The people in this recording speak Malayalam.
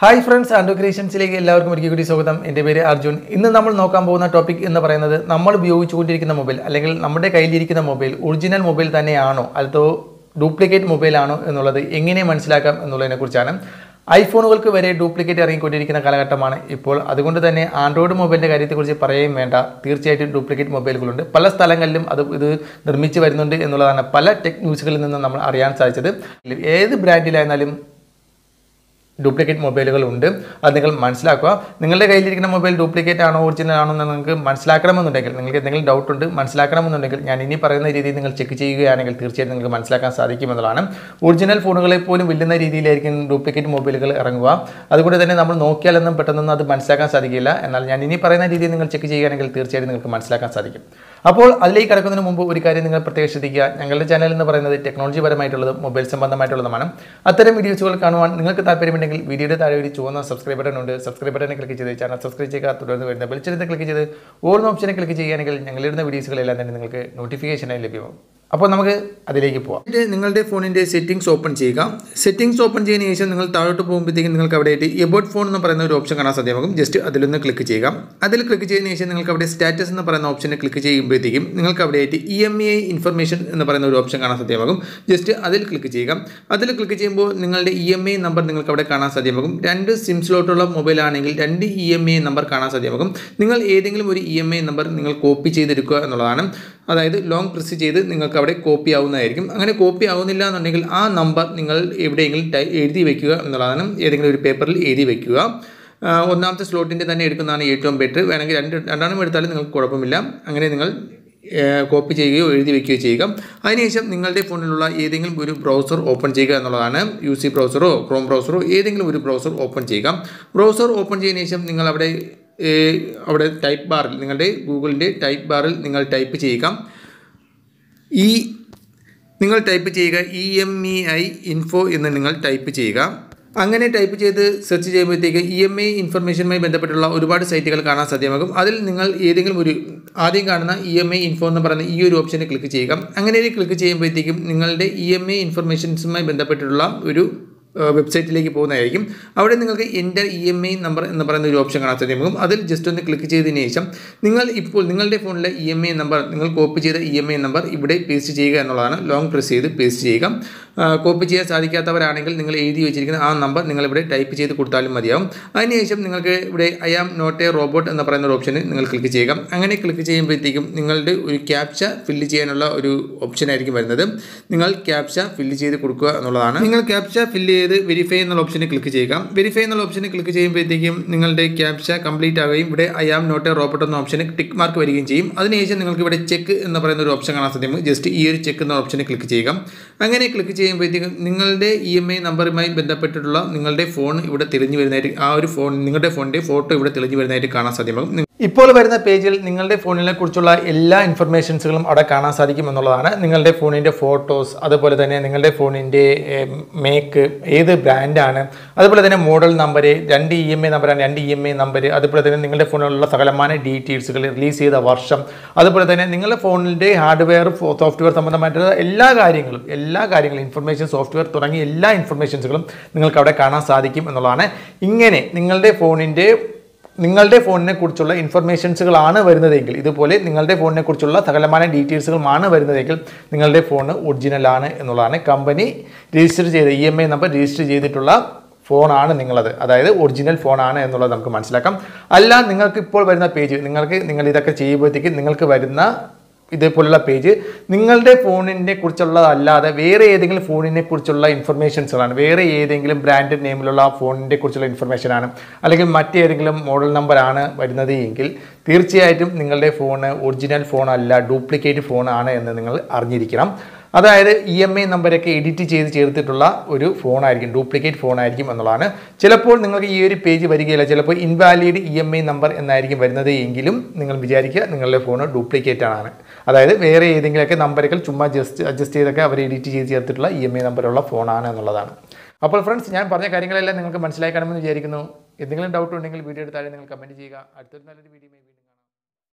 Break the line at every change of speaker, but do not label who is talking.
ഹായ് ഫ്രണ്ട്സ് ആൻഡോ ക്രിയേഷൻസിലേക്ക് എല്ലാവർക്കും ഒരിക്കൽ കൂടി സ്വാഗതം എൻ്റെ പേര് അർജുൻ ഇന്ന് നമ്മൾ നോക്കാൻ പോകുന്ന ടോപ്പിക് എന്ന് പറയുന്നത് നമ്മൾ ഉപയോഗിച്ചുകൊണ്ടിരിക്കുന്ന മൊബൈൽ അല്ലെങ്കിൽ നമ്മുടെ കയ്യിലിരിക്കുന്ന മൊബൈൽ ഒറിജിനൽ മൊബൈൽ തന്നെയാണോ അതോ ഡ്യൂപ്ലിക്കേറ്റ് മൊബൈൽ ആണോ എന്നുള്ളത് എങ്ങനെ മനസ്സിലാക്കാം എന്നുള്ളതിനെ കുറിച്ചാണ് ഐഫോണുകൾക്ക് വരെ ഡ്യൂപ്ലിക്കേറ്റ് ഇറങ്ങിക്കൊണ്ടിരിക്കുന്ന കാലഘട്ടമാണ് ഇപ്പോൾ അതുകൊണ്ട് തന്നെ ആൻഡ്രോയിഡ് മൊബൈലിൻ്റെ കാര്യത്തെക്കുറിച്ച് പറയുകയും വേണ്ട തീർച്ചയായിട്ടും ഡ്യൂപ്ലിക്കേറ്റ് മൊബൈലുകളുണ്ട് പല സ്ഥലങ്ങളിലും അത് ഇത് നിർമ്മിച്ച് വരുന്നുണ്ട് എന്നുള്ളതാണ് പല ടെക് ന്യൂസുകളിൽ നിന്ന് നമ്മൾ അറിയാൻ സാധിച്ചത് ഏത് ബ്രാൻഡിലായിരുന്നാലും ഡ്യൂപ്ലിക്കേറ്റ് മൊബൈലുകൾ ഉണ്ട് അത് നിങ്ങൾ മനസ്സിലാക്കുക നിങ്ങളുടെ കയ്യിലിരിക്കുന്ന മൊബൈൽ ഡ്യൂപ്ലിക്കേറ്റ് ആണോ ഒറിജിനൽ ആണോ എന്ന് നിങ്ങൾക്ക് മനസ്സിലാക്കണമെന്നുണ്ടെങ്കിൽ നിങ്ങൾക്ക് എന്തെങ്കിലും ഡൗട്ട് ഉണ്ട് മനസ്സിലാക്കണമെന്നുണ്ടെങ്കിൽ ഞാൻ ഇനി പറയുന്ന രീതിയിൽ നിങ്ങൾ ചെക്ക് ചെയ്യുകയാണെങ്കിൽ തീർച്ചയായും നിങ്ങൾക്ക് മനസ്സിലാക്കാൻ സാധിക്കുമെന്നുള്ളതാണ് ഒറിജിനൽ ഫോണുകളെ പോലും വെല്ലുന്ന രീതിയിലായിരിക്കും ഡ്യൂപ്ലിക്കേറ്റ് മൊബൈലുകൾ ഇറങ്ങുക അതുകൊണ്ട് തന്നെ നമ്മൾ നോക്കിയാലൊന്നും പെട്ടെന്നൊന്നും അത് മനസ്സിലാക്കാൻ സാധിക്കില്ല എന്നാൽ ഞാൻ ഇനി പറയുന്ന രീതിയിൽ നിങ്ങൾ ചെക്ക് ചെയ്യുകയാണെങ്കിൽ തീർച്ചയായും നിങ്ങൾക്ക് മനസ്സിലാക്കാൻ സാധിക്കും അപ്പോൾ അതിലേക്ക് കടക്കുന്നതിന് മുമ്പ് ഒരു കാര്യം നിങ്ങൾ പ്രത്യേകം ശ്രദ്ധിക്കുക ഞങ്ങളുടെ ചാനൽ എന്ന് പറയുന്നത് ടെക്നോളജി പരമായിട്ടുള്ളതും മൊബൈൽ സംബന്ധമായിട്ടുള്ളതുമാണ് അത്തരം വീഡിയോസുകൾ കാണുവാൻ നിങ്ങൾക്ക് താല്പര്യമുണ്ടെങ്കിൽ വീഡിയോയുടെ താഴെ ഒരു ചുവന്ന സബ്സ്ക്രൈബ് ബട്ടൺ ഉണ്ട് സബ്സ്ക്രൈബ് ബട്ടനെ ക്ലിക്ക് ചെയ്ത് ചാനൽ സബ്സ്ക്രൈബ് ചെയ്യുക തുടർന്ന് വരുന്ന ബെൽച്ചിനത്തെ ക്ലിക്ക് ചെയ്ത് ഓൾ ഓപ്ഷനെ ക്ലിക്ക് ചെയ്യുകയാണെങ്കിൽ ഞങ്ങളിടുന്ന വീഡിയോസുകളെല്ലാം തന്നെ നിങ്ങൾക്ക് നോട്ടിഫിക്കേഷനായി ലഭ്യമാകും അപ്പോൾ നമുക്ക് അതിലേക്ക് പോവാം ഇത് നിങ്ങളുടെ ഫോണിൻ്റെ സെറ്റിംഗ്സ് ഓപ്പൺ ചെയ്യുക സെറ്റിംഗ്സ് ഓപ്പൺ ചെയ്യുന്ന ശേഷം നിങ്ങൾ താഴോട്ട് പോകുമ്പോഴത്തേക്കും നിങ്ങൾക്ക് അവിടെ എബോട്ട് ഫോൺ എന്ന് പറയുന്ന ഒരു ഓപ്ഷൻ കാണാൻ സാധ്യമാകും ജസ്റ്റ് അതിലൊന്ന് ക്ലിക്ക് ചെയ്യുക അതിൽ ക്ലിക്ക് ചെയ്തതിന് ശേഷം നിങ്ങൾക്ക് അവിടെ സ്റ്റാറ്റസ് എന്ന് പറയുന്ന ഓപ്ഷനെ ക്ലിക്ക് ചെയ്യുമ്പോഴത്തേക്കും നിങ്ങൾക്ക് അവിടെ ആയിട്ട് ഇ എം ഐ ഇൻഫർമേഷൻ എന്ന് പറയുന്ന ഒരു ഓപ്ഷൻ കാണാൻ സാധ്യമാകും ജസ്റ്റ് അതിൽ ക്ലിക്ക് ചെയ്യുക അതിൽ ക്ലിക്ക് ചെയ്യുമ്പോൾ നിങ്ങളുടെ ഇ എം ഐ നമ്പർ നിങ്ങൾക്ക് അവിടെ കാണാൻ സാധ്യമാകും രണ്ട് സിം സ്ലോട്ടുള്ള മൊബൈൽ ആണെങ്കിൽ രണ്ട് ഇ എം ഐ നമ്പർ കാണാൻ സാധ്യമാകും നിങ്ങൾ ഏതെങ്കിലും ഒരു ഇ എം ഐ നമ്പർ നിങ്ങൾ കോപ്പി ചെയ്തെടുക്കുക എന്നുള്ളതാണ് അതായത് ലോങ് പ്രസ് ചെയ്ത് നിങ്ങൾക്ക് അവിടെ കോപ്പി ആവുന്നതായിരിക്കും അങ്ങനെ കോപ്പി ആവുന്നില്ല എന്നുണ്ടെങ്കിൽ ആ നമ്പർ നിങ്ങൾ എവിടെയെങ്കിലും ടൈ എഴുതി വെക്കുക എന്നുള്ളതാണ് ഏതെങ്കിലും ഒരു പേപ്പറിൽ എഴുതി വെക്കുക ആ, ഒന്നാമത്തെ സ്ലോട്ടിൻ്റെ തന്നെ എടുക്കുന്നതാണ് ഏറ്റവും ബെറ്റർ വേണമെങ്കിൽ രണ്ട് രണ്ടെണ്ണം എടുത്താലും നിങ്ങൾക്ക് കുഴപ്പമില്ല അങ്ങനെ നിങ്ങൾ കോപ്പി ചെയ്യുകയോ എഴുതി വെക്കുകയോ ചെയ്യുക അതിനുശേഷം നിങ്ങളുടെ ഫോണിലുള്ള ഏതെങ്കിലും ഒരു ബ്രൗസർ ഓപ്പൺ ചെയ്യുക എന്നുള്ളതാണ് യു സി ബ്രൗസറോ ക്രോം ബ്രൗസറോ ഏതെങ്കിലും ഒരു ബ്രൗസർ ഓപ്പൺ ചെയ്യുക ബ്രൗസർ ഓപ്പൺ ചെയ്തതിനു ശേഷം നിങ്ങൾ അവിടെ ഏഹ്, അവിടെ ടൈപ്പ് ബാറിൽ നിങ്ങളുടെ ഗൂഗിളിൻ്റെ ടൈപ്പ് ബാറിൽ നിങ്ങൾ ടൈപ്പ് ചെയ്യുക ഈ നിങ്ങൾ ടൈപ്പ് ചെയ്യുക E M E I info എന്ന് നിങ്ങൾ ടൈപ്പ് ചെയ്യുക അങ്ങനെ ടൈപ്പ് ചെയ്ത് സെർച്ച് ചെയ്യുമ്പോഴത്തേക്ക് ഇ എം ഐ ഇൻഫർമേഷനുമായി ബന്ധപ്പെട്ടുള്ള ഒരുപാട് സൈറ്റുകൾ കാണാൻ സാധ്യമാകും അതിൽ നിങ്ങൾ ഏതെങ്കിലും ഒരു ആദ്യം കാണുന്ന ഇ എം ഐ ഇൻഫോ എന്ന് പറയുന്ന ഈ ഒരു ഓപ്ഷനെ ക്ലിക്ക് ചെയ്യുക അങ്ങനെ ക്ലിക്ക് ചെയ്യുമ്പോഴത്തേക്കും നിങ്ങളുടെ ഇ എം ഐ ഇൻഫർമേഷൻസുമായി ബന്ധപ്പെട്ടുള്ള ഒരു വെബ്സൈറ്റിലേക്ക് പോകുന്നതായിരിക്കും അവിടെ നിങ്ങൾക്ക് എൻ്റെ ഇ എം ഐ നമ്പർ എന്ന് പറയുന്ന ഒരു ഓപ്ഷൻ കാണാൻ സാധ്യമാകും അതിൽ ജസ്റ്റ് ഒന്ന് ക്ലിക്ക് ചെയ്തതിന് ശേഷം നിങ്ങൾ ഇപ്പോൾ നിങ്ങളുടെ ഫോണിലെ ഇ എം ഐ നമ്പർ നിങ്ങൾ കോപ്പി ചെയ്ത ഇ എം ഐ നമ്പർ ഇവിടെ പേസ്റ്റ് ചെയ്യുക എന്നുള്ളതാണ് ലോങ് പ്രസ് ചെയ്ത് പേസ്റ്റ് ചെയ്യുക കോപ്പി ചെയ്യാൻ സാധിക്കാത്തവരാണെങ്കിൽ നിങ്ങൾ എഴുതി വെച്ചിരിക്കുന്ന ആ നമ്പർ നിങ്ങൾ ഇവിടെ ടൈപ്പ് ചെയ്ത് കൊടുത്താലും മതിയാവും അതിനുശേഷം നിങ്ങൾക്ക് ഇവിടെ I am not a robot എന്ന് പറയുന്ന ഒരു ഓപ്ഷന് നിങ്ങൾ ക്ലിക്ക് ചെയ്യുക അങ്ങനെ ക്ലിക്ക് ചെയ്യുമ്പോഴത്തേക്കും നിങ്ങളുടെ ഒരു ക്യാപ്ച ഫില്ല് ചെയ്യാനുള്ള ഒരു ഓപ്ഷൻ ആയിരിക്കും വരുന്നത് നിങ്ങൾ ക്യാപ്ച ഫില്ല് ചെയ്ത് കൊടുക്കുക എന്നുള്ളതാണ് നിങ്ങൾ ക്യാപ്ച ഫില്ല് ചെയ്ത് വെരിഫൈ എന്നുള്ള ഓപ്ഷന് ക്ലിക്ക് ചെയ്യുക വെരിഫൈ എന്നുള്ള ഓപ്ഷന് ക്ലിക്ക് ചെയ്യുമ്പോഴത്തേക്കും നിങ്ങളുടെ ക്യാപ്ച കംപ്ലീറ്റ് ആവുകയും ഇവിടെ I am not a robot എന്ന ഓപ്ഷന് ടിക്ക് മാർക്ക് വരികയും ചെയ്യും അതിനുശേഷം നിങ്ങൾക്ക് ഇവിടെ ചെക്ക് എന്ന് പറയുന്ന ഒരു ഓപ്ഷൻ കാണാൻ സാധ്യമാകും ജസ്റ്റ് ഈ ഒരു ചെക്ക് എന്ന ഓപ്ഷന് ക്ലിക്ക് ചെയ്യുക അങ്ങനെ ക്ലിക്ക് ചെയ്യുമ്പോഴത്തേക്കും നിങ്ങളുടെ ഇ എം ഐ നമ്പറുമായി ബന്ധപ്പെട്ടിട്ടുള്ള നിങ്ങളുടെ ഫോൺ ഇവിടെ തെളിഞ്ഞു വരുന്നതായിട്ട് ആ ഒരു ഫോൺ നിങ്ങളുടെ ഫോണിൻ്റെ ഫോട്ടോ ഇവിടെ തെളിഞ്ഞു വരുന്നതായിട്ട് കാണാൻ സാധ്യമാകും ഇപ്പോൾ വരുന്ന പേജിൽ നിങ്ങളുടെ ഫോണിനെ കുറിച്ചുള്ള എല്ലാ ഇൻഫർമേഷൻസുകളും അവിടെ കാണാൻ സാധിക്കും എന്നുള്ളതാണ് നിങ്ങളുടെ ഫോണിൻ്റെ ഫോട്ടോസ് അതുപോലെ തന്നെ നിങ്ങളുടെ ഫോണിൻ്റെ മേക്ക് ഏത് ബ്രാൻഡാണ് അതുപോലെ തന്നെ മോഡൽ നമ്പർ രണ്ട് ഇ എം ഐ നമ്പറാണ് രണ്ട് ഇ എം ഐ നമ്പർ അതുപോലെ തന്നെ നിങ്ങളുടെ ഫോണിലുള്ള സകലമായ ഡീറ്റെയിൽസുകൾ റിലീസ് ചെയ്ത വർഷം അതുപോലെ തന്നെ നിങ്ങളുടെ ഫോണിൻ്റെ ഹാർഡ്വെയർ സോഫ്റ്റ്വെയർ സംബന്ധമായിട്ടുള്ള എല്ലാ കാര്യങ്ങളും എല്ലാ കാര്യങ്ങളും ഇൻഫർമേഷൻ സോഫ്റ്റ്വെയർ തുടങ്ങിയ എല്ലാ ഇൻഫർമേഷൻസുകളും നിങ്ങൾക്ക് അവിടെ കാണാൻ സാധിക്കും എന്നുള്ളതാണ് ഇങ്ങനെ നിങ്ങളുടെ ഫോണിൻ്റെ നിങ്ങളുടെ ഫോണിനെ കുറിച്ചുള്ള ഇൻഫർമേഷൻസുകളാണ് വരുന്നതെങ്കിൽ ഇതുപോലെ നിങ്ങളുടെ ഫോണിനെ കുറിച്ചുള്ള സകലമായ ഡീറ്റെയിൽസുകളുമാണ് വരുന്നതെങ്കിൽ നിങ്ങളുടെ ഫോൺ ഒറിജിനലാണ് എന്നുള്ളതാണ് കമ്പനി രജിസ്റ്റർ ചെയ്ത E M I number register ചെയ്തിട്ടുള്ള ഫോണാണ് നിങ്ങളത് അതായത് ഒറിജിനൽ ഫോണാണ് എന്നുള്ളത് നമുക്ക് മനസ്സിലാക്കാം അല്ല നിങ്ങൾക്ക് ഇപ്പോൾ വരുന്ന പേജ് നിങ്ങൾക്ക് നിങ്ങൾ ഇതൊക്കെ ചെയ്യുമ്പോഴത്തേക്ക് നിങ്ങൾക്ക് വരുന്ന ഇതേപോലുള്ള പേജ് നിങ്ങളുടെ ഫോണിനെ കുറിച്ചുള്ളതല്ലാതെ വേറെ ഏതെങ്കിലും ഫോണിനെ കുറിച്ചുള്ള ഇൻഫർമേഷൻസുകളാണ് വേറെ ഏതെങ്കിലും ബ്രാൻഡഡ് നെയിമിലുള്ള ആ ഫോണിനെ കുറിച്ചുള്ള ഇൻഫർമേഷനാണ് അല്ലെങ്കിൽ മറ്റേതെങ്കിലും മോഡൽ നമ്പറാണ് വരുന്നത് എങ്കിൽ തീർച്ചയായിട്ടും നിങ്ങളുടെ ഫോണ് ഒറിജിനൽ ഫോൺ അല്ല ഡ്യൂപ്ലിക്കേറ്റ് ഫോണാണ് എന്ന് നിങ്ങൾ അറിഞ്ഞിരിക്കണം അതായത് ഇ എം ഐ നമ്പരൊക്കെ എഡിറ്റ് ചെയ്ത് ചേർത്തിട്ടുള്ള ഒരു ഫോണായിരിക്കും ഡ്യൂപ്ലിക്കേറ്റ് ഫോണായിരിക്കും എന്നുള്ളതാണ് ചിലപ്പോൾ നിങ്ങൾക്ക് ഈ ഒരു പേജ് വരികയില്ല ചിലപ്പോൾ invalid E M I number എന്നായിരിക്കും വരുന്നത് എങ്കിലും നിങ്ങൾ വിചാരിക്കുക നിങ്ങളുടെ ഫോൺ ഡ്യൂപ്ലിക്കേറ്റ് ആണ് അതായത് വേറെ ഏതെങ്കിലുമൊക്കെ നമ്പറുകൾ ചുമ്മാ ജസ്റ്റ് അഡ്ജസ്റ്റ് ചെയ്തൊക്കെ അവർ എഡിറ്റ് ചെയ്ത് ചേർത്തിട്ടുള്ള ഇ എം ഐ നമ്പറുള്ള ഫോണാണ് എന്നുള്ളതാണ് അപ്പോൾ ഫ്രണ്ട്സ് ഞാൻ പറഞ്ഞ കാര്യങ്ങളെല്ലാം നിങ്ങൾക്ക് മനസ്സിലായി കാണുമെന്ന് വിചാരിക്കുന്നു എന്തെങ്കിലും ഡൗട്ട് ഉണ്ടെങ്കിൽ വീഡിയോ താഴെ നിങ്ങൾ കമൻറ്റ് ചെയ്യുക അടുത്തൊരു നല്ലൊരു വീഡിയോ